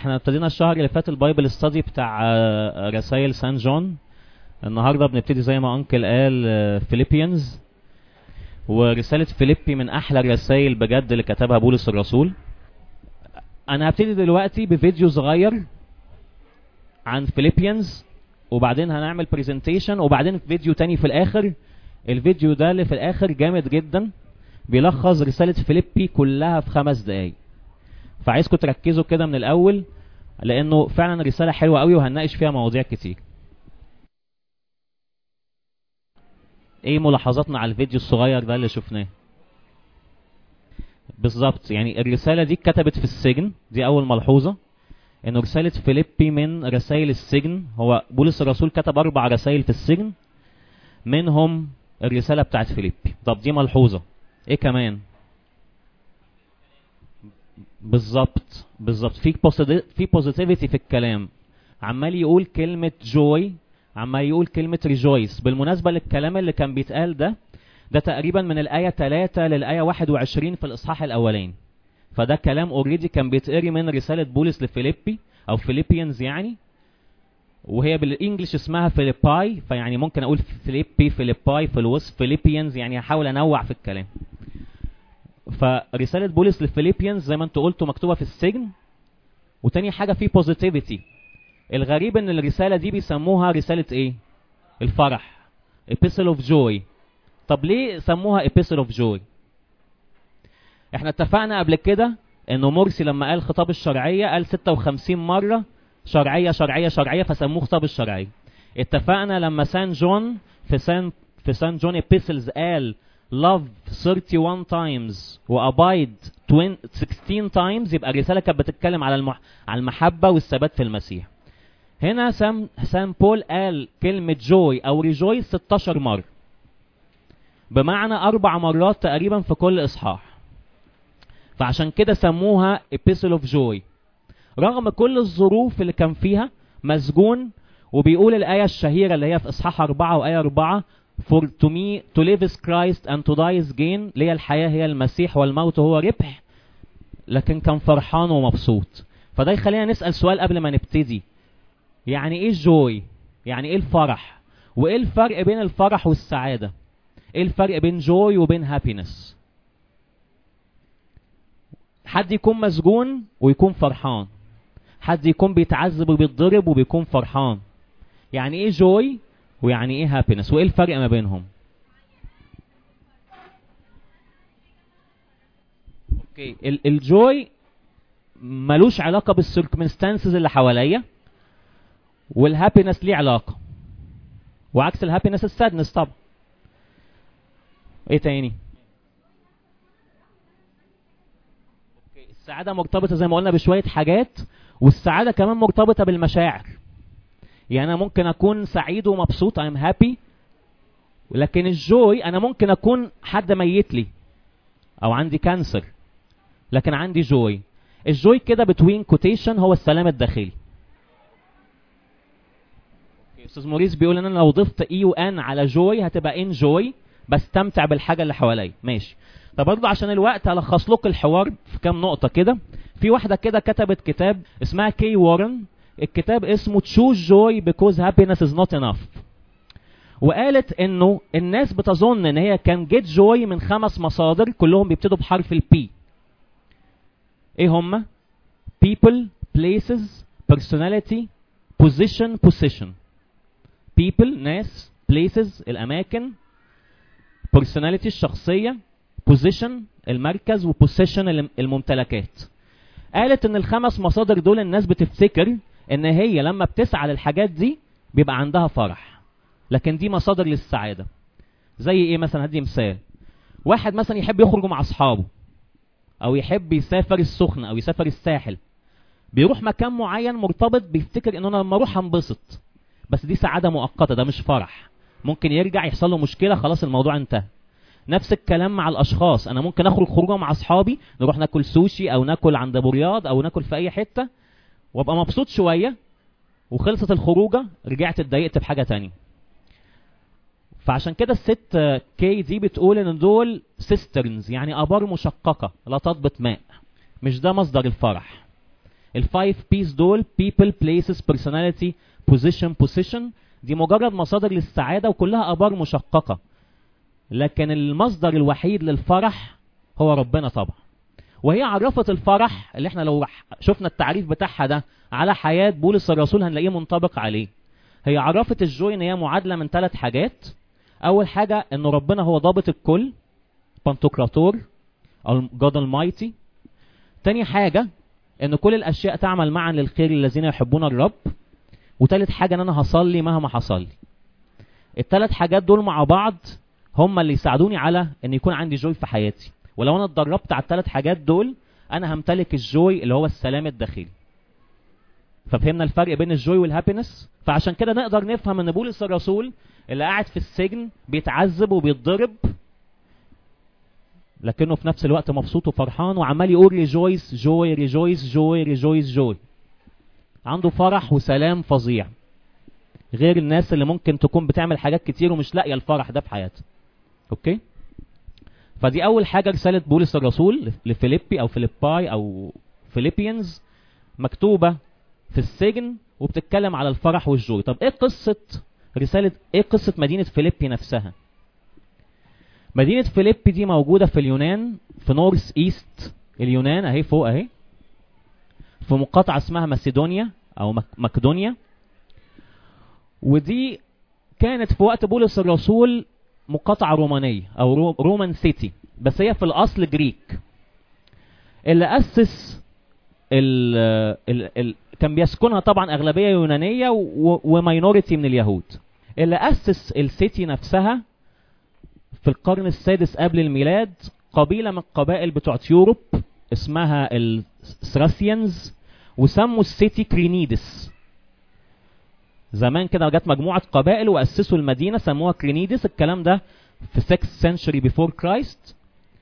احنا ابتدينا الشهر اللي فات البايبل ستادي بتاع آه، رسائل سان جون النهارده بنبتدي زي ما انكل قال فيليبيانز ورسالة فيليبي من احلى الرسائل بجد اللي كتبها بولس الرسول انا هبتدي دلوقتي بفيديو صغير عن فيليبيانز وبعدين هنعمل برزنتيشن وبعدين فيديو تاني في الاخر الفيديو ده اللي في الاخر جامد جدا بيلخص رسالة فيليبي كلها في خمس دقايق فعايزكم تركزوا كده من الاول لانه فعلا رسالة حلوة قوي وهنناقش فيها مواضيع كتير ايه ملاحظاتنا على الفيديو الصغير ده اللي شفناه بالظبط يعني الرسالة دي اتكتبت في السجن دي اول ملحوظة انه رسالة فيليبي من رسائل السجن هو بولس الرسول كتب اربع رسائل في السجن منهم الرسالة بتاعت فيليبي طب دي ملحوظة ايه كمان بالظبط بالظبط في positive- في بوزيتيفيتي في الكلام عمال يقول كلمة جوي عمال يقول كلمة ريجويس بالمناسبة للكلام اللي كان بيتقال ده ده تقريبا من الآية 3 للآية 21 في الإصحاح الأولاني فده كلام اوريدي كان بيتقري من رسالة بولس لفيليبي أو فيليبيانز يعني وهي بالانجلش اسمها فيليباي فيعني ممكن اقول فيليبي فيليباي في الوصف فيليبيانز يعني هحاول انوع في الكلام فرسالة بولس للفيليبيانز زي ما انتوا قلتوا مكتوبة في السجن وتاني حاجة في بوزيتيفيتي الغريب ان الرسالة دي بيسموها رسالة ايه الفرح epistle of joy طب ليه سموها epistle of joy احنا اتفقنا قبل كده انه مرسي لما قال خطاب الشرعية قال 56 مرة شرعية شرعية شرعية فسموه خطاب الشرعية اتفقنا لما سان جون في سان في سان جون epistles قال love 31 times وابايد 16 times يبقى الرسالة كانت بتتكلم على المح... على المحبة والثبات في المسيح هنا سام سان بول قال كلمة جوي أو ريجوي 16 مرة بمعنى أربع مرات تقريبا في كل إصحاح فعشان كده سموها Epistle of Joy رغم كل الظروف اللي كان فيها مسجون وبيقول الآية الشهيرة اللي هي في إصحاح أربعة وآية أربعة For to me to live is Christ and to die is gain لي الحياة هي المسيح والموت هو ربح لكن كان فرحان ومبسوط فده يخلينا نسأل سؤال قبل ما نبتدي يعني ايه الجوي يعني ايه الفرح وايه الفرق بين الفرح والسعادة ايه الفرق بين جوي وبين هابينس حد يكون مسجون ويكون فرحان حد يكون بيتعذب وبيتضرب وبيكون فرحان يعني ايه جوي ويعني ايه هابينس وايه الفرق ما بينهم اوكي ال- الجوي ملوش علاقة بالسيركمستانسز اللي حواليا والهابينس ليه علاقة وعكس الهابينس السادنس طبعا ايه تاني اوكي السعادة مرتبطة زي ما قلنا بشوية حاجات والسعادة كمان مرتبطة بالمشاعر يعني انا ممكن اكون سعيد ومبسوط I'm happy لكن الجوي انا ممكن اكون حد ميت لي او عندي كانسر لكن عندي جوي الجوي كده بتوين كوتيشن هو السلام الداخلي استاذ موريس بيقول ان انا لو ضفت اي وان على جوي هتبقى ان جوي بستمتع بالحاجه اللي حواليا ماشي طب برضه عشان الوقت هلخص لكم الحوار في كام نقطه كده في واحده كده كتبت كتاب اسمها كي وارن الكتاب اسمه تشوز جوي بيكوز هابينس از نوت انف وقالت انه الناس بتظن ان هي كان جيت جوي من خمس مصادر كلهم بيبتدوا بحرف البي ايه هما people places personality position position people ناس places الاماكن personality الشخصية position المركز و possession الم- الممتلكات قالت ان الخمس مصادر دول الناس بتفتكر ان هي لما بتسعى للحاجات دي بيبقى عندها فرح لكن دي مصادر للسعادة زي ايه مثلا هدي مثال واحد مثلا يحب يخرج مع اصحابه او يحب يسافر السخنة او يسافر الساحل بيروح مكان معين مرتبط بيفتكر ان انا لما اروح هنبسط بس دي سعادة مؤقتة ده مش فرح ممكن يرجع يحصل له مشكلة خلاص الموضوع انتهى نفس الكلام مع الاشخاص انا ممكن اخرج خروجه مع اصحابي نروح ناكل سوشي او ناكل عند ابو رياض او ناكل في اي حتة وابقى مبسوط شوية وخلصت الخروجه رجعت اتضايقت بحاجة تانية فعشان كده الست آه، كي دي بتقول ان دول سيسترنز يعني ابار مشققة لا تضبط ماء مش ده مصدر الفرح الفايف بيس دول people places personality position position دي مجرد مصادر للسعادة وكلها آبار مشققة لكن المصدر الوحيد للفرح هو ربنا طبعا وهي عرفت الفرح اللي احنا لو شفنا التعريف بتاعها ده على حياة بولس الرسول هنلاقيه منطبق عليه هي عرفت الجوي ان هي معادلة من ثلاث حاجات اول حاجة ان ربنا هو ضابط الكل بانتوكراتور او جاد المايتي تاني حاجة ان كل الاشياء تعمل معا للخير الذين يحبون الرب وتالت حاجة ان انا هصلي مهما حصل لي التلات حاجات دول مع بعض هم اللي يساعدوني على ان يكون عندي جوي في حياتي ولو انا اتدربت على التلات حاجات دول انا همتلك الجوي اللي هو السلام الداخلي ففهمنا الفرق بين الجوي والهابينس فعشان كده نقدر نفهم ان بولس الرسول اللي قاعد في السجن بيتعذب وبيتضرب لكنه في نفس الوقت مبسوط وفرحان وعمال يقول ريجويس جوي ريجويس جوي ريجويس جوي عنده فرح وسلام فظيع غير الناس اللي ممكن تكون بتعمل حاجات كتير ومش لاقيه الفرح ده في حياتها اوكي فدي اول حاجه رساله بولس الرسول لفيليبي او فيليباي او فيليبيانز مكتوبه في السجن وبتتكلم على الفرح والجوي طب ايه قصه رساله ايه قصه مدينه فيليبي نفسها مدينه فيليبي دي موجوده في اليونان في نورث ايست اليونان اهي فوق اهي في مقاطعه اسمها مسيدونيا او مقدونيا ودي كانت في وقت بولس الرسول مقاطعة رومانية أو رومان سيتي بس هي في الأصل جريك اللي أسس ال ال ال كان بيسكنها طبعا أغلبية يونانية وماينوريتي من اليهود اللي أسس السيتي نفسها في القرن السادس قبل الميلاد قبيلة من القبائل بتوع يوروب اسمها الثراسيانز وسموا السيتي كرينيدس زمان كده جت مجموعة قبائل وأسسوا المدينة سموها كرينيدس الكلام ده في 6 century before Christ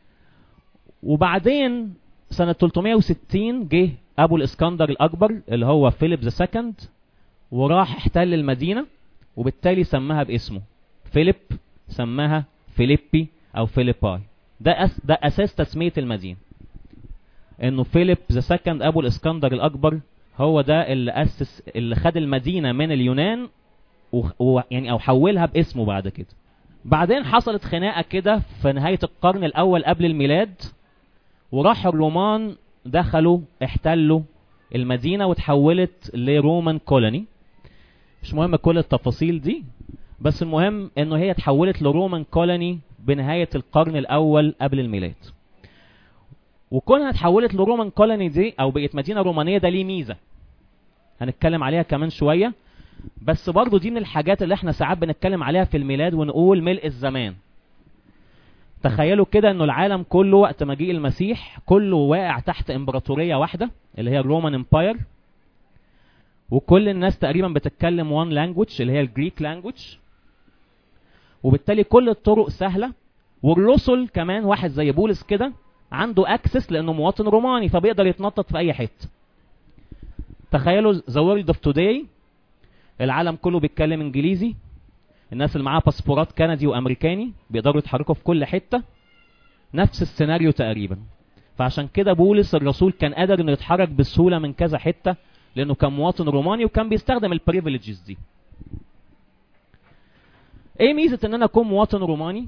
وبعدين سنة 360 جه أبو الإسكندر الأكبر اللي هو فيليب ذا سكند وراح احتل المدينة وبالتالي سماها باسمه فيليب سماها فيليبي أو فيليباي ده أس ده أساس تسمية المدينة إنه فيليب ذا سكند أبو الإسكندر الأكبر هو ده اللي أسس اللي خد المدينة من اليونان و... يعني أو حولها باسمه بعد كده بعدين حصلت خناقة كده في نهاية القرن الأول قبل الميلاد وراح الرومان دخلوا احتلوا المدينة وتحولت لرومان كولوني مش مهم كل التفاصيل دي بس المهم انه هي تحولت لرومان كولوني بنهاية القرن الأول قبل الميلاد وكونها اتحولت لرومان كولوني دي او بقت مدينه رومانيه ده ليه ميزه هنتكلم عليها كمان شويه بس برضو دي من الحاجات اللي احنا ساعات بنتكلم عليها في الميلاد ونقول ملء الزمان تخيلوا كده انه العالم كله وقت مجيء المسيح كله واقع تحت امبراطوريه واحده اللي هي الرومان امباير وكل الناس تقريبا بتتكلم وان لانجوج اللي هي الجريك لانجوج وبالتالي كل الطرق سهله والرسل كمان واحد زي بولس كده عنده اكسس لانه مواطن روماني فبيقدر يتنطط في اي حته تخيلوا ذا وورلد اوف توداي العالم كله بيتكلم انجليزي الناس اللي معاها باسبورات كندي وامريكاني بيقدروا يتحركوا في كل حته نفس السيناريو تقريبا فعشان كده بولس الرسول كان قادر انه يتحرك بسهوله من كذا حته لانه كان مواطن روماني وكان بيستخدم البريفليجز دي ايه ميزه ان انا اكون مواطن روماني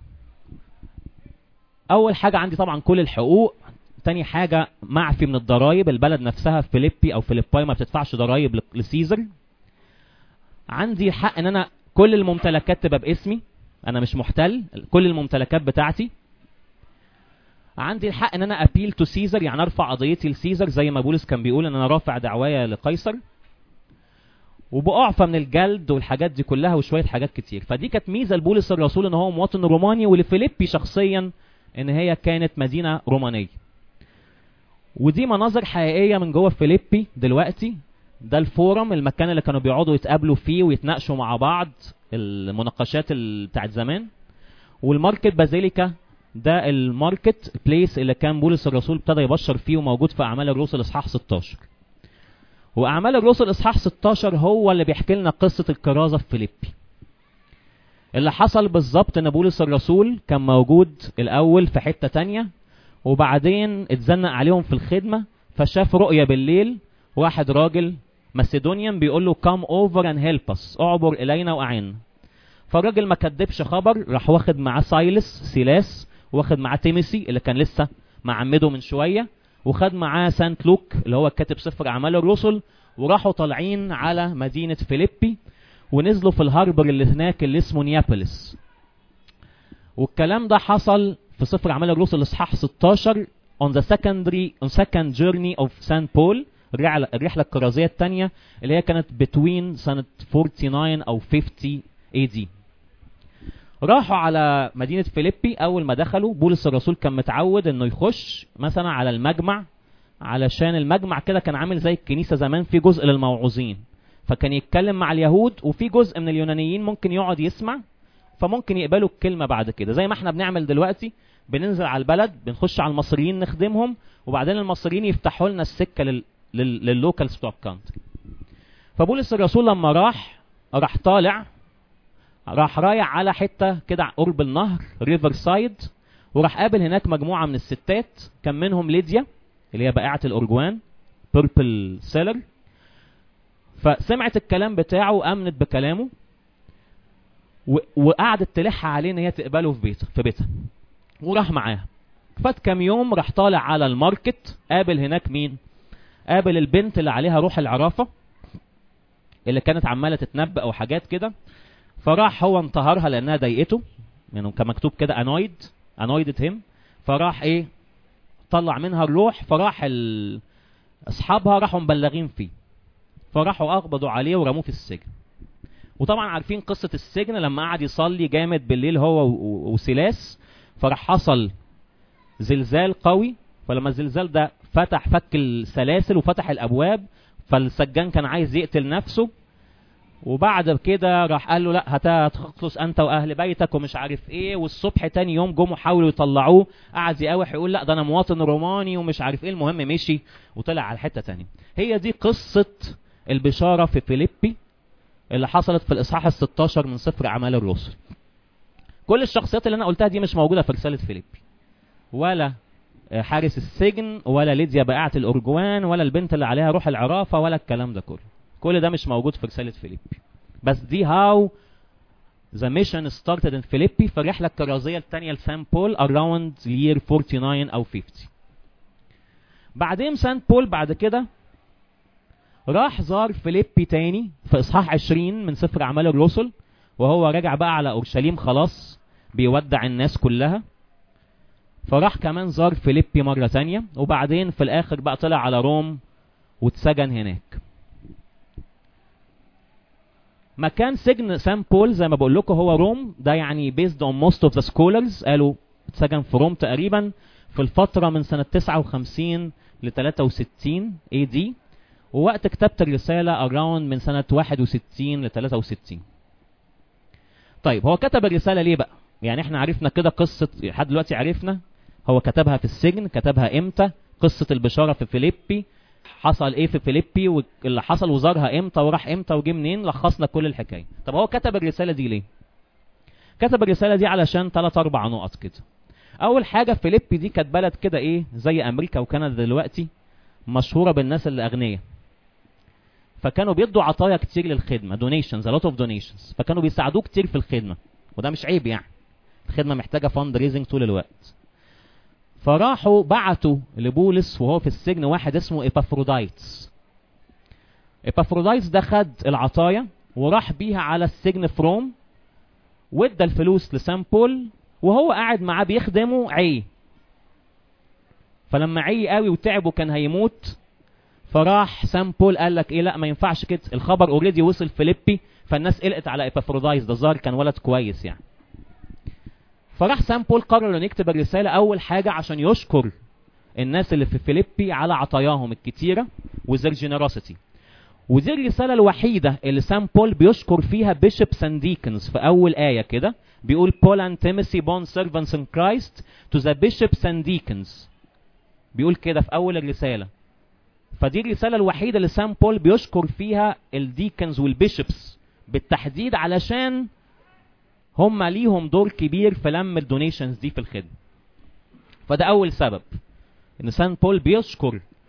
اول حاجه عندي طبعا كل الحقوق تاني حاجة معفي من الضرايب البلد نفسها فيليبي او فيليباي ما بتدفعش ضرايب لسيزر عندي حق ان انا كل الممتلكات تبقى باسمي انا مش محتل كل الممتلكات بتاعتي عندي الحق ان انا ابيل تو سيزر يعني ارفع قضيتي لسيزر زي ما بولس كان بيقول ان انا رافع دعوايا لقيصر وبأعفى من الجلد والحاجات دي كلها وشويه حاجات كتير فدي كانت ميزه لبولس الرسول ان هو مواطن روماني ولفيليبي شخصيا ان هي كانت مدينه رومانيه ودي مناظر حقيقيه من جوه فيليبي دلوقتي ده الفورم المكان اللي كانوا بيقعدوا يتقابلوا فيه ويتناقشوا مع بعض المناقشات بتاعت زمان والماركت بازيليكا ده الماركت بليس اللي كان بولس الرسول ابتدى يبشر فيه وموجود في اعمال الرسل اصحاح 16 واعمال الرسل اصحاح 16 هو اللي بيحكي لنا قصه الكرازه في فيليبي اللي حصل بالظبط ان بولس الرسول كان موجود الاول في حته تانية وبعدين اتزنق عليهم في الخدمه فشاف رؤيه بالليل واحد راجل مسيدونيان بيقول له كام اوفر اند هيلب اس اعبر الينا واعنا فالراجل ما كدبش خبر راح واخد معاه سايلس سيلاس واخد معاه تيمسي اللي كان لسه معمده من شويه وخد معاه سانت لوك اللي هو كاتب سفر اعمال الرسل وراحوا طالعين على مدينه فيليبي ونزلوا في الهاربر اللي هناك اللي اسمه نيابوليس والكلام ده حصل في سفر اعمال الرسل اصحاح 16 on the secondary on second journey of St. Paul الرحلة, الرحلة الكرازية الثانية اللي هي كانت between سنة 49 أو 50 AD راحوا على مدينة فيليبي أول ما دخلوا بولس الرسول كان متعود إنه يخش مثلا على المجمع علشان المجمع كده كان عامل زي الكنيسة زمان في جزء للموعوظين فكان يتكلم مع اليهود وفي جزء من اليونانيين ممكن يقعد يسمع فممكن يقبلوا الكلمة بعد كده زي ما احنا بنعمل دلوقتي بننزل على البلد بنخش على المصريين نخدمهم وبعدين المصريين يفتحوا لنا السكة لل... لل... لللوكالز بتوع الكانتري فبولس الرسول لما راح راح طالع راح رايح على حتة كده قرب النهر ريفر سايد وراح قابل هناك مجموعة من الستات كان منهم ليديا اللي هي بائعة الأرجوان بيربل سيلر فسمعت الكلام بتاعه وامنت بكلامه و... وقعدت تلح عليه ان هي تقبله في بيتها في بيتها وراح معاها فات كام يوم راح طالع على الماركت قابل هناك مين قابل البنت اللي عليها روح العرافه اللي كانت عماله تتنبأ او حاجات كده فراح هو انتهرها لانها ضايقته يعني كان مكتوب كده انويد انويدت هيم فراح ايه طلع منها الروح فراح ال... اصحابها راحوا مبلغين فيه فراحوا اقبضوا عليه ورموه في السجن وطبعا عارفين قصة السجن لما قعد يصلي جامد بالليل هو وسلاس فراح حصل زلزال قوي فلما الزلزال ده فتح فك السلاسل وفتح الابواب فالسجان كان عايز يقتل نفسه وبعد كده راح قال له لا هتخلص انت واهل بيتك ومش عارف ايه والصبح تاني يوم جم حاولوا يطلعوه قعد يقاوح يقول لا ده انا مواطن روماني ومش عارف ايه المهم مشي وطلع على حته تانية هي دي قصه البشاره في فيليبي اللي حصلت في الاصحاح ال 16 من سفر اعمال الرسل كل الشخصيات اللي انا قلتها دي مش موجوده في رساله فيليبي ولا حارس السجن ولا ليديا بائعة الأرجوان ولا البنت اللي عليها روح العرافة ولا الكلام ده كله كل ده مش موجود في رسالة فيليبي بس دي هاو the mission started in فيليبي في الرحلة الكرازية الثانية لسان بول around year 49 أو 50 بعدين سان بول بعد كده راح زار فيليبي تاني في إصحاح 20 من سفر أعمال الرسل وهو راجع بقى على أورشليم خلاص بيودع الناس كلها فراح كمان زار فيليبي مرة تانية وبعدين في الآخر بقى طلع على روم واتسجن هناك مكان سجن سان بول زي ما بقول لكم هو روم ده يعني based on most of the scholars قالوا اتسجن في روم تقريبا في الفترة من سنة 59 ل 63 AD ووقت كتابة الرسالة around من سنة 61 ل 63 طيب هو كتب الرسالة ليه بقى؟ يعني احنا عرفنا كده قصة لحد دلوقتي عرفنا هو كتبها في السجن كتبها امتى قصة البشارة في فيليبي حصل ايه في فيليبي واللي حصل وزارها امتى وراح امتى وجه منين لخصنا كل الحكاية طب هو كتب الرسالة دي ليه كتب الرسالة دي علشان ثلاث اربع نقط كده اول حاجة فيليبي دي كانت بلد كده ايه زي امريكا وكندا دلوقتي مشهورة بالناس اللي اغنياء فكانوا بيدوا عطايا كتير للخدمة دونيشنز a lot of donations فكانوا بيساعدوه كتير في الخدمة وده مش عيب يعني الخدمة محتاجة فاند ريزنج طول الوقت فراحوا بعتوا لبولس وهو في السجن واحد اسمه ايبافرودايتس ايبافرودايتس ده خد العطايا وراح بيها على السجن في روم وادى الفلوس لسان بول وهو قاعد معاه بيخدمه عي فلما عي قوي وتعب وكان هيموت فراح سان بول قال لك ايه لا ما ينفعش كده الخبر اوريدي وصل فيليبي فالناس قلقت على ايبافرودايتس ده ظاهر كان ولد كويس يعني فراح سان بول قرر انه يكتب الرساله اول حاجه عشان يشكر الناس اللي في فيليبي على عطاياهم الكتيره وذير جينيروسيتي ودي الرساله الوحيده اللي سان بول بيشكر فيها بيشوبس اند ديكنز في اول ايه كده بيقول بول اند تيموثي بون سيرفنتس ان كرايست تو ذا بيشوبس اند ديكنز بيقول كده في اول الرساله فدي الرساله الوحيده اللي سان بول بيشكر فيها الديكنز والبيشوبس بالتحديد علشان هم ليهم دور كبير في لم الدونيشنز دي في الخدمه فده اول سبب ان سان بول بيشكر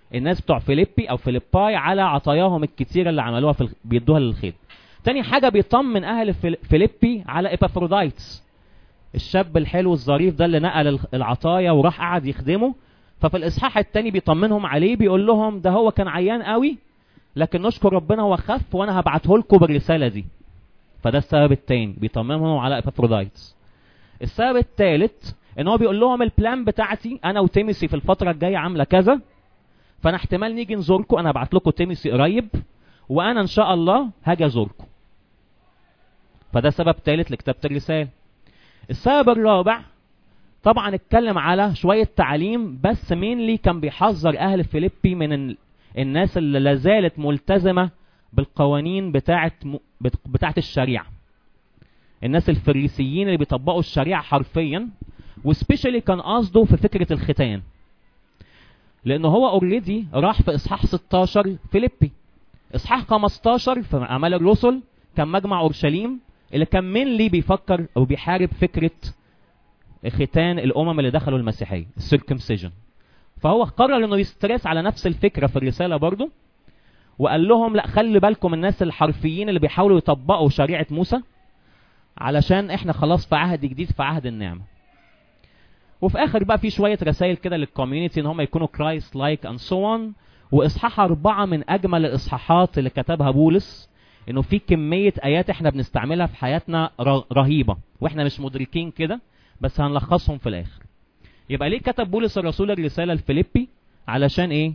الناس بتوع فيليبي او فيليباي على عطاياهم الكتيره اللي عملوها في ال- بيدوها للخير تاني حاجه بيطمن اهل فيل- فيليبي على ابافرودايتس الشاب الحلو الظريف ده اللي نقل ال- العطايا وراح قعد يخدمه ففي الاصحاح التاني بيطمنهم عليه بيقول لهم ده هو كان عيان قوي لكن نشكر ربنا هو خف وانا هبعته لكم بالرساله دي فده السبب التاني بيطمنهم على ابافرودايتس السبب الثالث ان هو بيقول لهم البلان بتاعتي انا وتيمسي في الفتره الجايه عامله كذا فانا احتمال نيجي نزوركم انا هبعت لكم تيمسي قريب وانا ان شاء الله هاجي ازوركم فده سبب ثالث لكتابه الرساله السبب الرابع طبعا اتكلم على شويه تعليم بس مين كان بيحذر اهل فيليبي من ال- الناس اللي لازالت ملتزمه بالقوانين بتاعه م- بت- بتاعه الشريعه الناس الفريسيين اللي بيطبقوا الشريعه حرفيا وسبيشالي كان قصده في فكره الختان لانه هو اوريدي راح في اصحاح 16 فيليبي اصحاح 15 في اعمال الرسل كان مجمع اورشليم اللي كان مين لي بيفكر او بيحارب فكره ختان الامم اللي دخلوا المسيحيه السيركمسيجن فهو قرر انه يسترس على نفس الفكره في الرساله برضه وقال لهم لا خلي بالكم الناس الحرفيين اللي بيحاولوا يطبقوا شريعه موسى علشان احنا خلاص في عهد جديد في عهد النعمه وفي اخر بقى في شويه رسائل كده للكوميونتي ان هم يكونوا كرايست لايك اند سو اون واصحاح اربعه من اجمل الاصحاحات اللي كتبها بولس انه في كميه ايات احنا بنستعملها في حياتنا ر- رهيبه واحنا مش مدركين كده بس هنلخصهم في الاخر يبقى ليه كتب بولس الرسول الرساله الفيليبي علشان ايه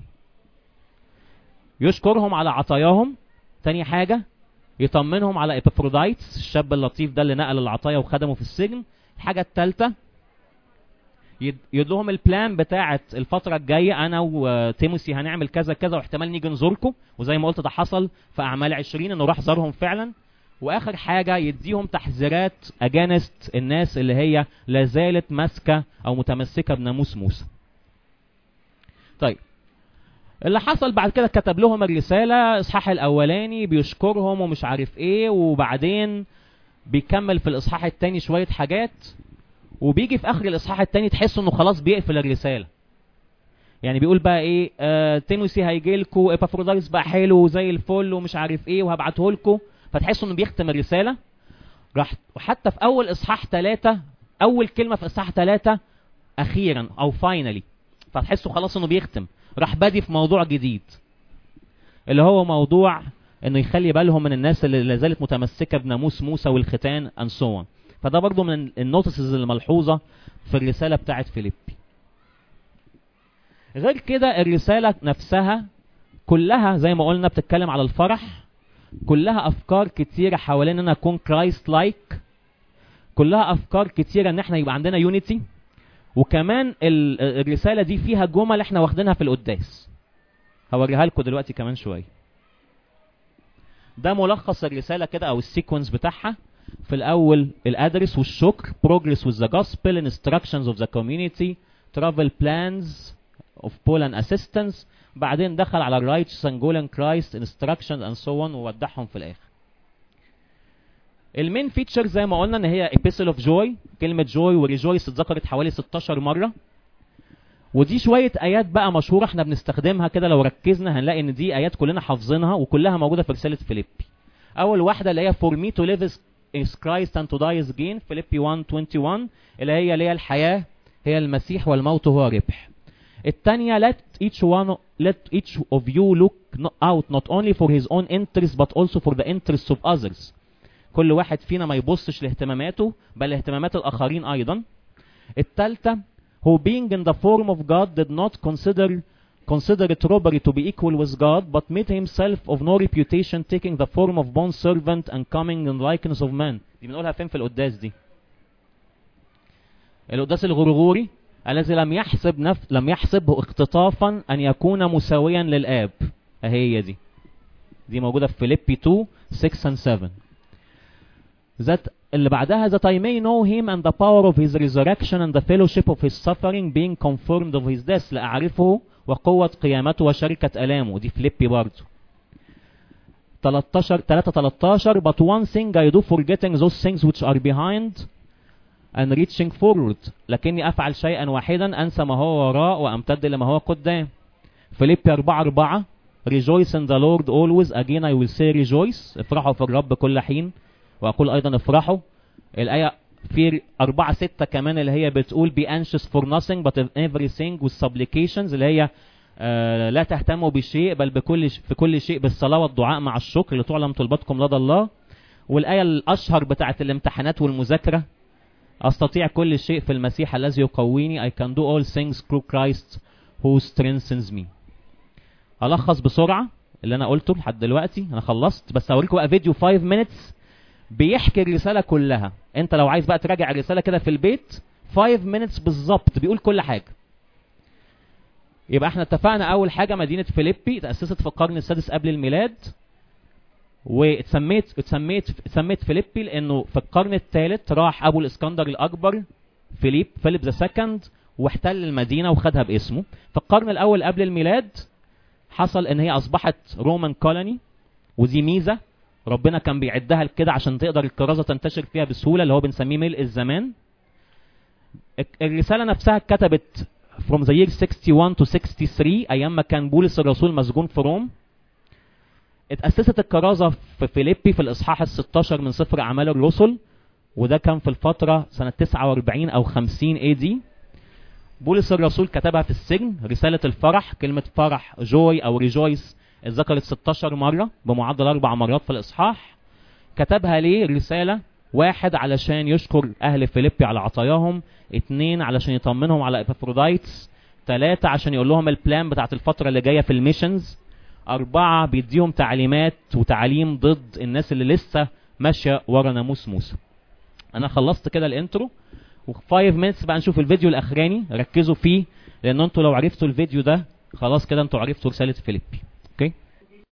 يشكرهم على عطاياهم تاني حاجه يطمنهم على ابافرودايتس الشاب اللطيف ده اللي نقل العطايا وخدمه في السجن الحاجه الثالثه يدلهم البلان بتاعه الفتره الجايه انا وتيموسي هنعمل كذا كذا واحتمال نيجي نزوركم وزي ما قلت ده حصل في اعمال 20 انه راح زارهم فعلا واخر حاجه يديهم تحذيرات اجانست الناس اللي هي لا زالت ماسكه او متمسكه بناموس موسى طيب اللي حصل بعد كده كتب لهم الرساله اصحاح الاولاني بيشكرهم ومش عارف ايه وبعدين بيكمل في الاصحاح الثاني شويه حاجات وبيجي في اخر الاصحاح الثاني تحس انه خلاص بيقفل الرساله يعني بيقول بقى ايه آه تيموسي هيجي لكم ابافروديتس بقى حلو وزي الفل ومش عارف ايه وهبعته لكم فتحسوا انه بيختم الرساله راح وحتى في اول اصحاح ثلاثة اول كلمه في اصحاح ثلاثة اخيرا او فاينلي فتحسوا خلاص انه بيختم راح بادي في موضوع جديد اللي هو موضوع انه يخلي بالهم من الناس اللي لا زالت متمسكه بناموس موسى والختان and so on فده برضو من النوتسز الملحوظه في الرساله بتاعت فيليبي غير كده الرساله نفسها كلها زي ما قلنا بتتكلم على الفرح كلها افكار كتيره حوالين ان اكون كرايست لايك كلها افكار كتيره ان احنا يبقى عندنا يونيتي وكمان ال- الرساله دي فيها جمل احنا واخدينها في القداس هوريها لكم دلوقتي كمان شويه ده ملخص الرساله كده او السيكونس بتاعها في الاول الادرس والشكر progress with the gospel instructions of the community travel plans of Paul and assistance بعدين دخل على الرايتس and goal and Christ instructions and so on وودعهم في الاخر المين فيتشر زي ما قلنا ان هي epistle of joy كلمة joy وريجويس اتذكرت حوالي 16 مرة ودي شوية آيات بقى مشهورة احنا بنستخدمها كده لو ركزنا هنلاقي ان دي آيات كلنا حافظينها وكلها موجودة في رسالة فيليبي أول واحدة اللي هي for me to live is, is Christ and to die is gain فيليبي 1:21 اللي هي اللي هي الحياة هي المسيح والموت هو ربح الثانية let each one let each of you look no- out not only for his own interest but also for the interests of others كل واحد فينا ما يبصش لاهتماماته بل لاهتمامات الآخرين أيضا الثالثة who being in the form of God did not consider consider it robbery to be equal with God but made himself of no reputation taking the form of bond servant and coming in likeness of man دي بنقولها فين في القداس دي القداس الغرغوري الذي لم يحسب نف... لم يحسبه اختطافا ان يكون مساويا للاب اهي هي دي دي موجوده في فيليبي 2 6 and 7 that اللي بعدها that I may know him and the power of his resurrection and the fellowship of his suffering being confirmed of his death لأعرفه وقوة قيامته وشركة ألامه دي فيليبي برضه 13 3 13 but one thing I do forgetting those things which are behind and reaching forward لكني أفعل شيئا واحدا أنسى ما هو وراء وأمتد لما هو قدام فيليبي 4 4 rejoice in the Lord always again I will say rejoice افرحوا في الرب كل حين واقول ايضا افرحوا الايه في 4 6 كمان اللي هي بتقول be anxious for nothing but in everything with supplications اللي هي آه لا تهتموا بشيء بل بكل ش... في كل شيء بالصلاه والدعاء مع الشكر لتعلم طلباتكم لدى الله والايه الاشهر بتاعه الامتحانات والمذاكره استطيع كل شيء في المسيح الذي يقويني I can do all things through Christ who strengthens me الخص بسرعه اللي انا قلته لحد دلوقتي انا خلصت بس هوريكم بقى فيديو 5 minutes بيحكي الرساله كلها انت لو عايز بقى تراجع الرساله كده في البيت 5 minutes بالظبط بيقول كل حاجه يبقى احنا اتفقنا اول حاجه مدينه فيليبي تاسست في القرن السادس قبل الميلاد واتسميت اتسميت اتسميت فيليبي لانه في القرن الثالث راح ابو الاسكندر الاكبر فيليب فيليب ذا سكند واحتل المدينه وخدها باسمه في القرن الاول قبل الميلاد حصل ان هي اصبحت رومان كولوني ودي ميزه ربنا كان بيعدها كده عشان تقدر الكرازه تنتشر فيها بسهوله اللي هو بنسميه ملء الزمان الرساله نفسها اتكتبت from the year 61 to 63 ايام ما كان بولس الرسول مسجون في روم اتأسست الكرازة في فيليبي في الإصحاح ال 16 من سفر أعمال الرسل وده كان في الفترة سنة 49 أو 50 اي دي بولس الرسول كتبها في السجن رسالة الفرح كلمة فرح جوي أو ريجويس اتذكرت 16 مرة بمعدل أربع مرات في الإصحاح كتبها ليه رسالة واحد علشان يشكر أهل فيليبي على عطاياهم اتنين علشان يطمنهم على ابافرودايتس ثلاثة عشان يقول لهم البلان بتاعت الفترة اللي جاية في الميشنز أربعة بيديهم تعليمات وتعليم ضد الناس اللي لسه ماشية ورا ناموس موسى أنا خلصت كده الانترو و5 minutes بقى نشوف الفيديو الأخراني ركزوا فيه لأن انتوا لو عرفتوا الفيديو ده خلاص كده انتوا عرفتوا رسالة فيليبي اوكي